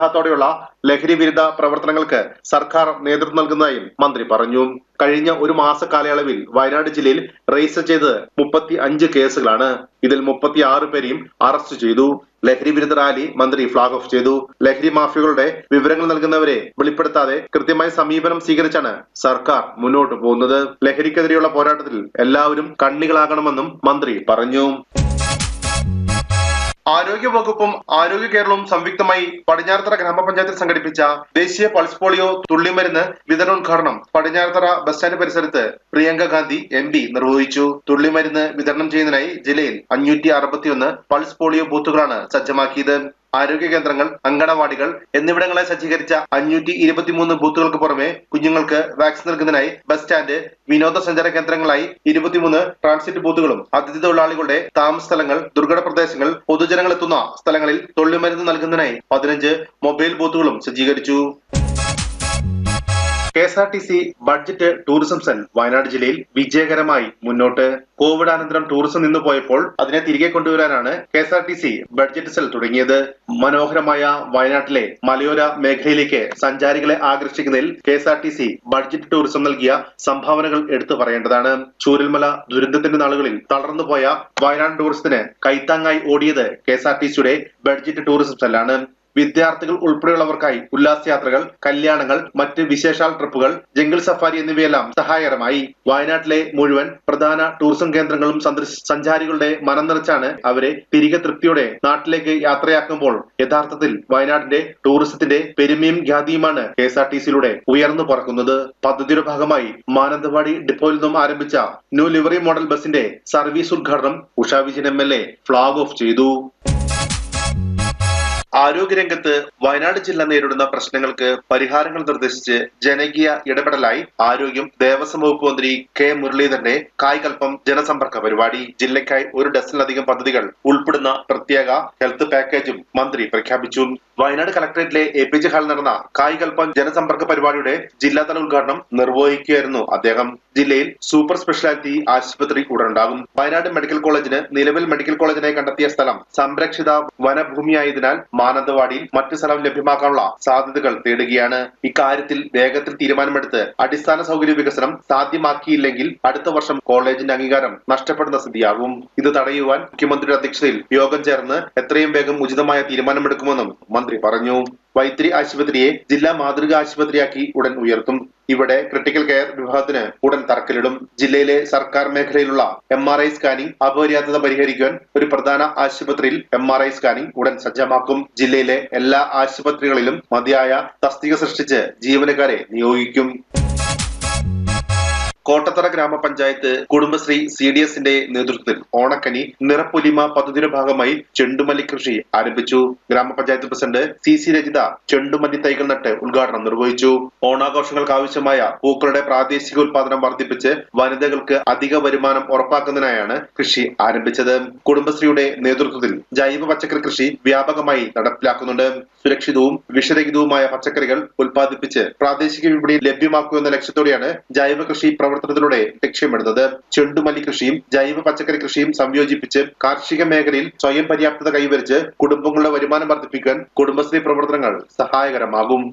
ഉത്സാഹത്തോടെയുള്ള ലഹരി വിരുദ്ധ പ്രവർത്തനങ്ങൾക്ക് സർക്കാർ നേതൃത്വം നൽകുന്നതായും മന്ത്രി പറഞ്ഞു കഴിഞ്ഞ ഒരു മാസ കാലയളവിൽ വയനാട് ജില്ലയിൽ രജിസ്റ്റർ ചെയ്തത് മുപ്പത്തി അഞ്ച് കേസുകളാണ് ഇതിൽ മുപ്പത്തി ആറ് പേരെയും അറസ്റ്റ് ചെയ്തു ലഹരി വിരുദ്ധ റാലി മന്ത്രി ഫ്ളാഗ് ഓഫ് ചെയ്തു ലഹരി മാഫിയകളുടെ വിവരങ്ങൾ നൽകുന്നവരെ വെളിപ്പെടുത്താതെ കൃത്യമായ സമീപനം സ്വീകരിച്ചാണ് സർക്കാർ മുന്നോട്ട് പോകുന്നത് ലഹരിക്കെതിരെയുള്ള പോരാട്ടത്തിൽ എല്ലാവരും കണ്ണികളാകണമെന്നും മന്ത്രി പറഞ്ഞു ആരോഗ്യ വകുപ്പും ആരോഗ്യ കേരളവും സംയുക്തമായി പടിഞ്ഞാറത്തറ ഗ്രാമപഞ്ചായത്തിൽ സംഘടിപ്പിച്ച ദേശീയ പൾസ് പോളിയോ തുള്ളിമരുന്ന് വിതരണോദ്ഘാടനം പടിഞ്ഞാറത്തറ ബസ് സ്റ്റാൻഡ് പരിസരത്ത് പ്രിയങ്ക ഗാന്ധി എം പി നിർവഹിച്ചു തുള്ളിമരുന്ന് വിതരണം ചെയ്യുന്നതിനായി ജില്ലയിൽ അഞ്ഞൂറ്റി അറുപത്തിയൊന്ന് പൾസ് പോളിയോ ബൂത്തുകളാണ് സജ്ജമാക്കിയത് ആരോഗ്യ കേന്ദ്രങ്ങൾ അങ്കണവാടികൾ എന്നിവിടങ്ങളെ സജ്ജീകരിച്ച അഞ്ഞൂറ്റി ഇരുപത്തിമൂന്ന് ബൂത്തുകൾക്ക് പുറമെ കുഞ്ഞുങ്ങൾക്ക് വാക്സിൻ നൽകുന്നതിനായി ബസ് സ്റ്റാൻഡ് വിനോദസഞ്ചാര കേന്ദ്രങ്ങളായി ഇരുപത്തിമൂന്ന് ട്രാൻസിറ്റ് ബൂത്തുകളും അതിഥി തൊഴിലാളികളുടെ താമസ സ്ഥലങ്ങൾ ദുർഘട പ്രദേശങ്ങൾ പൊതുജനങ്ങൾ എത്തുന്ന സ്ഥലങ്ങളിൽ തൊള്ളിമരുന്ന് നൽകുന്നതിനായി പതിനഞ്ച് മൊബൈൽ ബൂത്തുകളും സജ്ജീകരിച്ചു K S R T C budget tourism cell Wayanad ജില്ലയിൽ വിജയകരമായി മുന്നോട്ട് കോവിഡ് അനന്തരം ടൂറിസം നിന്നു പോയപ്പോൾ അതിനെ തിരികെ കൊണ്ടുവരാനാണ് K S R T C budget cell തുടങ്ങിയത് മനോഹരമായ വയനാട്ടിലെ മലയോര മേഖലയിലേക്ക് സഞ്ചാരികളെ ആകർഷിക്കുന്നതിൽ K S R T C budget tourism നൽകിയ സംഭാവനകൾ എടുത്തു പറയേണ്ടതാണ് ചൂരൽമല ദുരന്തത്തിന്റെ നാളുകളിൽ തളർന്നുപോയ വയനാട് ടൂറിസത്തിന് കൈത്താങ്ങായി ഓടിയത് കെ എസ് ആർ ടി സിയുടെ ബഡ്ജറ്റ് ടൂറിസം സെല്ലാണ് വിദ്യാർത്ഥികൾ ഉൾപ്പെടെയുള്ളവർക്കായി ഉല്ലാസയാത്രകൾ കല്യാണങ്ങൾ മറ്റ് വിശേഷാൽ ട്രിപ്പുകൾ ജംഗിൾ സഫാരി എന്നിവയെല്ലാം സഹായകരമായി വയനാട്ടിലെ മുഴുവൻ പ്രധാന ടൂറിസം കേന്ദ്രങ്ങളും സന്ദർശി സഞ്ചാരികളുടെ മനം നിറച്ചാണ് അവരെ തിരികെ തൃപ്തിയോടെ നാട്ടിലേക്ക് യാത്രയാക്കുമ്പോൾ യഥാർത്ഥത്തിൽ വയനാടിന്റെ ടൂറിസത്തിന്റെ പെരുമയും ഖ്യാതിയുമാണ് കെ എസ് ആർ ടി സിയിലൂടെ ഉയർന്നു പറക്കുന്നത് പദ്ധതിയുടെ ഭാഗമായി മാനന്തവാടി ഡിപ്പോയിൽ നിന്നും ആരംഭിച്ച ന്യൂ ലിവറി മോഡൽ ബസിന്റെ സർവീസ് ഉദ്ഘാടനം Usha Vijayan M L A flag off ചെയ്തു ആരോഗ്യരംഗത്ത് വയനാട് ജില്ല നേരിടുന്ന പ്രശ്നങ്ങൾക്ക് പരിഹാരങ്ങൾ നിർദ്ദേശിച്ച് ജനകീയ ഇടപെടലായി ആരോഗ്യം ദേവസ്വം വകുപ്പ് മന്ത്രി കെ മുരളീധരന്റെ കായ്കൽപ്പം ജനസമ്പർക്ക പരിപാടി ജില്ലയ്ക്കായി ഒരു ഡസനിലധികം പദ്ധതികൾ ഉൾപ്പെടുന്ന പ്രത്യേക ഹെൽത്ത് പാക്കേജും മന്ത്രി പ്രഖ്യാപിച്ചു വയനാട് കളക്ടറേറ്റിലെ എ പി ജെ ഹാളിൽ നടന്ന കായ്കൽപ്പം ജനസമ്പർക്ക പരിപാടിയുടെ ജില്ലാതല ഉദ്ഘാടനം നിർവഹിക്കുകയായിരുന്നു അദ്ദേഹം ജില്ലയിൽ സൂപ്പർ സ്പെഷ്യാലിറ്റി ആശുപത്രി ഉടനുണ്ടാകും വയനാട് മെഡിക്കൽ കോളേജിന് നിലവിൽ മെഡിക്കൽ കോളേജിനായി കണ്ടെത്തിയ സ്ഥലം സംരക്ഷിത വനഭൂമിയായതിനാൽ മാനന്തവാടിയിൽ മറ്റു സ്ഥലം ലഭ്യമാക്കാനുള്ള സാധ്യതകൾ തേടുകയാണ് ഇക്കാര്യത്തിൽ വേഗത്തിൽ തീരുമാനമെടുത്ത് അടിസ്ഥാന സൗകര്യ വികസനം സാധ്യമാക്കിയില്ലെങ്കിൽ അടുത്ത വർഷം കോളേജിന്റെ അംഗീകാരം നഷ്ടപ്പെടുന്ന സ്ഥിതിയാകും ഇത് തടയുവാൻ മുഖ്യമന്ത്രിയുടെ അധ്യക്ഷതയിൽ യോഗം ചേർന്ന് എത്രയും വേഗം ഉചിതമായ തീരുമാനമെടുക്കുമെന്നും മന്ത്രി പറഞ്ഞു വൈത്തിരി ആശുപത്രിയെ ജില്ലാ മാതൃകാ ആശുപത്രിയാക്കി ഉടൻ ഉയർത്തും ഇവിടെ ക്രിട്ടിക്കൽ കെയർ വിഭാഗത്തിന് ഉടൻ തറക്കല്ലിടും ജില്ലയിലെ സർക്കാർ മേഖലയിലുള്ള എം ആർ ഐ സ്കാനിംഗ് അപര്യാപ്തത പരിഹരിക്കാൻ ഒരു പ്രധാന ആശുപത്രിയിൽ എം ആർ ഐ സ്കാനിംഗ് ഉടൻ സജ്ജമാക്കും ജില്ലയിലെ എല്ലാ ആശുപത്രികളിലും മതിയായ തസ്തിക സൃഷ്ടിച്ച് ജീവനക്കാരെ നിയോഗിക്കും കോട്ടത്തറ ഗ്രാമപഞ്ചായത്ത് കുടുംബശ്രീ സി ഡി എസിന്റെ നേതൃത്വത്തിൽ ഓണക്കനി നിറപ്പൊലിമ പദ്ധതിയുടെ ഭാഗമായി ചെണ്ടുമല്ലി കൃഷി ആരംഭിച്ചു ഗ്രാമപഞ്ചായത്ത് പ്രസിഡന്റ് സി സി രജിത ചെണ്ടുമല്ലി തൈകൾ നട്ട് ഉദ്ഘാടനം നിർവഹിച്ചു ഓണാഘോഷങ്ങൾക്ക് ആവശ്യമായ പൂക്കളുടെ പ്രാദേശിക ഉൽപാദനം വർദ്ധിപ്പിച്ച് വനിതകൾക്ക് അധിക വരുമാനം ഉറപ്പാക്കുന്നതിനായാണ് കൃഷി ആരംഭിച്ചത് കുടുംബശ്രീയുടെ നേതൃത്വത്തിൽ ജൈവ പച്ചക്കറി കൃഷി വ്യാപകമായി നടപ്പിലാക്കുന്നുണ്ട് സുരക്ഷിതവും വിഷരഹിതവുമായ പച്ചക്കറികൾ ഉൽപ്പാദിപ്പിച്ച് പ്രാദേശിക വിപണി ലഭ്യമാക്കുക എന്ന ലക്ഷ്യത്തോടെയാണ് ജൈവ കൃഷി പ്രവർത്തനത്തിലൂടെ ലക്ഷ്യമിടുന്നത് ചെണ്ടുമല്ലി കൃഷിയും ജൈവ പച്ചക്കറി കൃഷിയും സംയോജിപ്പിച്ച് കാർഷിക മേഖലയിൽ സ്വയം പര്യാപ്തത കൈവരിച്ച് കുടുംബങ്ങളുടെ വരുമാനം വർദ്ധിപ്പിക്കാൻ കുടുംബശ്രീ പ്രവർത്തനങ്ങൾ സഹായകരമാകും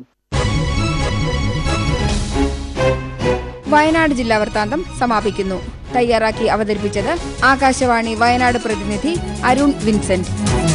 വയനാട് ജില്ലാ വൃത്താന്തം സമാപിക്കുന്നു തയ്യാറാക്കി അവതരിപ്പിച്ചത് ആകാശവാണി വയനാട് പ്രതിനിധി അരുൺ വിൻസെന്റ്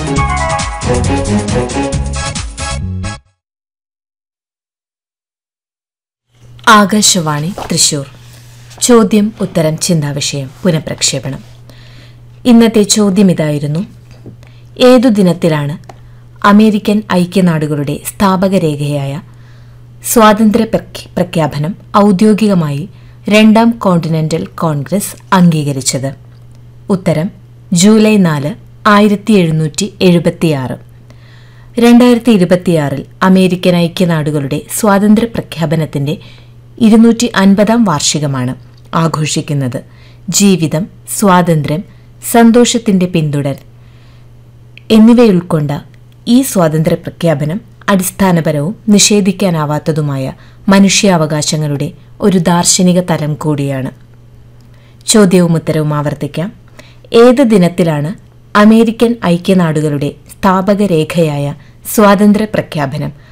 ആകാശവാണി തൃശൂർ ചോദ്യം ഉത്തരം ചിന്താവിഷയം പുനഃപ്രക്ഷേപണം ഇന്നത്തെ ചോദ്യം ഇതായിരുന്നു ഏതു ദിനത്തിലാണ് അമേരിക്കൻ ഐക്യനാടുകളുടെ സ്ഥാപക രേഖയായ സ്വാതന്ത്ര്യ പ്രഖ്യ- പ്രഖ്യാപനം ഔദ്യോഗികമായി രണ്ടാം കോണ്ടിനെന്റൽ കോൺഗ്രസ് അംഗീകരിച്ചത് ഉത്തരം ജൂലൈ നാല് ആയിരത്തി എഴുന്നൂറ്റി എഴുപത്തിയാറ് രണ്ടായിരത്തി ഇരുപത്തിയാറിൽ അമേരിക്കൻ ഐക്യനാടുകളുടെ സ്വാതന്ത്ര്യ പ്രഖ്യാപനത്തിന്റെ ഇരുന്നൂറ്റി അൻപതാം വാർഷികമാണ് ആഘോഷിക്കുന്നത് ജീവിതം സ്വാതന്ത്ര്യം സന്തോഷത്തിന്റെ പിന്തുടർ എന്നിവയുൾക്കൊണ്ട ഈ സ്വാതന്ത്ര്യ പ്രഖ്യാപനം അടിസ്ഥാനപരവും നിഷേധിക്കാനാവാത്തതുമായ മനുഷ്യാവകാശങ്ങളുടെ ഒരു ദാർശനിക തലം കൂടിയാണ് ചോദ്യവും ഉത്തരവും ആവർത്തിക്കാം ഏത് ദിനത്തിലാണ് അമേരിക്കൻ ഐക്യനാടുകളുടെ സ്ഥാപക രേഖയായ സ്വാതന്ത്ര്യ പ്രഖ്യാപനം